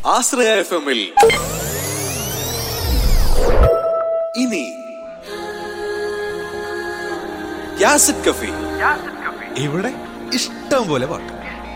ആശ്രയ F എമ്മിൽ ഇനി യാസിഡ് കഫി ഇവിടെ ഇഷ്ടം പോലെ പാട്ട്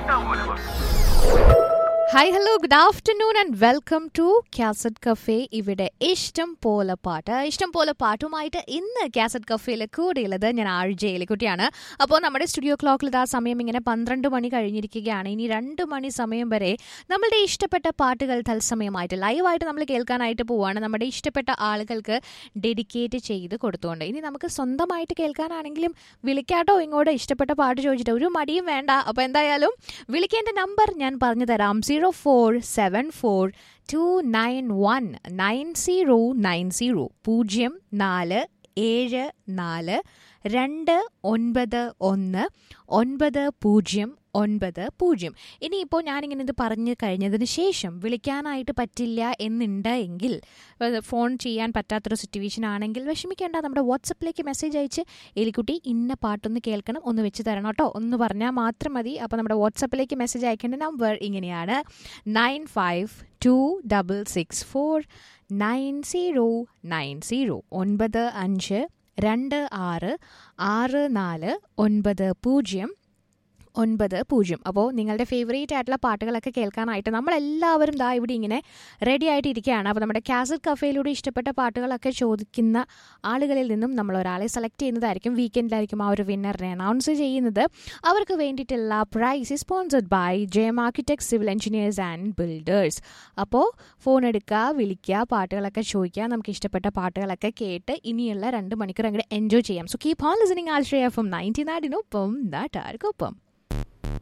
hi hello good afternoon and welcome to cassette cafe ഇവിടെ ഇഷ്ടം പോലെ പാട്ട് ഇഷ്ടം പോലെ പാട്ടുമായിട്ട് ഇന്ന് കാസറ്റ് കഫേയിൽ കൂടെയുള്ളത് ഞാൻ ആഴ്ചയിലെ കുട്ടിയാണ് അപ്പോൾ നമ്മുടെ സ്റ്റുഡിയോ ക്ലോക്കിൽ ഇതാ സമയം ഇങ്ങനെ പന്ത്രണ്ട് മണി കഴിഞ്ഞിരിക്കുകയാണ് ഇനി രണ്ട് മണി സമയം വരെ നമ്മളുടെ ഇഷ്ടപ്പെട്ട പാട്ടുകൾ തത്സമയമായിട്ട് ലൈവായിട്ട് നമ്മൾ കേൾക്കാനായിട്ട് പോവുകയാണ് നമ്മുടെ ഇഷ്ടപ്പെട്ട ആളുകൾക്ക് ഡെഡിക്കേറ്റ് ചെയ്ത് കൊടുത്തുകൊണ്ട് ഇനി നമുക്ക് സ്വന്തമായിട്ട് കേൾക്കാനാണെങ്കിലും വിളിക്കാട്ടോ ഇങ്ങോട്ട് ഇഷ്ടപ്പെട്ട പാട്ട് ചോദിച്ചിട്ട് ഒരു മടിയും വേണ്ട അപ്പോൾ എന്തായാലും വിളിക്കേണ്ട നമ്പർ ഞാൻ പറഞ്ഞു തരാം zero four seven four two nine one nine zero nine zero പൂജ്യം നാല് ഏഴ് നാല് രണ്ട് ഒൻപത് ഒന്ന് ഒൻപത് പൂജ്യം ഒൻപത് പൂജ്യം ഇനിയിപ്പോൾ ഞാനിങ്ങനെ ഇത് പറഞ്ഞു കഴിഞ്ഞതിന് ശേഷം വിളിക്കാനായിട്ട് പറ്റില്ല എന്നുണ്ട് എങ്കിൽ അത് ഫോൺ ചെയ്യാൻ പറ്റാത്തൊരു സിറ്റുവേഷൻ ആണെങ്കിൽ വിഷമിക്കേണ്ട നമ്മുടെ വാട്സപ്പിലേക്ക് മെസ്സേജ് അയച്ച് എലിക്കുട്ടി ഇന്ന പാട്ടൊന്ന് കേൾക്കണം ഒന്ന് വെച്ച് തരണം കേട്ടോ ഒന്ന് പറഞ്ഞാൽ മാത്രം മതി അപ്പോൾ നമ്മുടെ വാട്സപ്പിലേക്ക് മെസ്സേജ് അയക്കേണ്ട നമ്പർ ഇങ്ങനെയാണ് nine five two double six four nine zero nine zero ഒൻപത് അഞ്ച് രണ്ട് ആറ് ആറ് നാല് ഒൻപത് പൂജ്യം ഒൻപത് പൂജ്യം അപ്പോൾ നിങ്ങളുടെ ഫേവറേറ്റ് ആയിട്ടുള്ള പാട്ടുകളൊക്കെ കേൾക്കാനായിട്ട് നമ്മളെല്ലാവരും ദാ ഇവിടെ ഇങ്ങനെ റെഡി ആയിട്ട് ഇരിക്കുകയാണ് അപ്പോൾ നമ്മുടെ കാസറ്റ് കഫേയിലൂടെ ഇഷ്ടപ്പെട്ട പാട്ടുകളൊക്കെ ചോദിക്കുന്ന ആളുകളിൽ നിന്നും നമ്മൾ ഒരാളെ സെലക്ട് ചെയ്യുന്നതായിരിക്കും വീക്കെൻഡിലായിരിക്കും ആ ഒരു വിന്നറിനെ അനൗൺസ് ചെയ്യുന്നത് അവർക്ക് വേണ്ടിയിട്ടുള്ള prize sponsored by Jayam architect civil engineers and builders അപ്പോൾ ഫോൺ എടുക്കുക വിളിക്കുക പാട്ടുകളൊക്കെ ചോദിക്കുക നമുക്ക് ഇഷ്ടപ്പെട്ട പാട്ടുകളൊക്കെ കേട്ട് ഇനിയുള്ള രണ്ട് മണിക്കൂർ അങ്ങോട്ട് എൻജോയ് ചെയ്യാം so keep on listening Ashraya F M ninety നാടിനൊപ്പം നാട്ടാർക്കൊപ്പം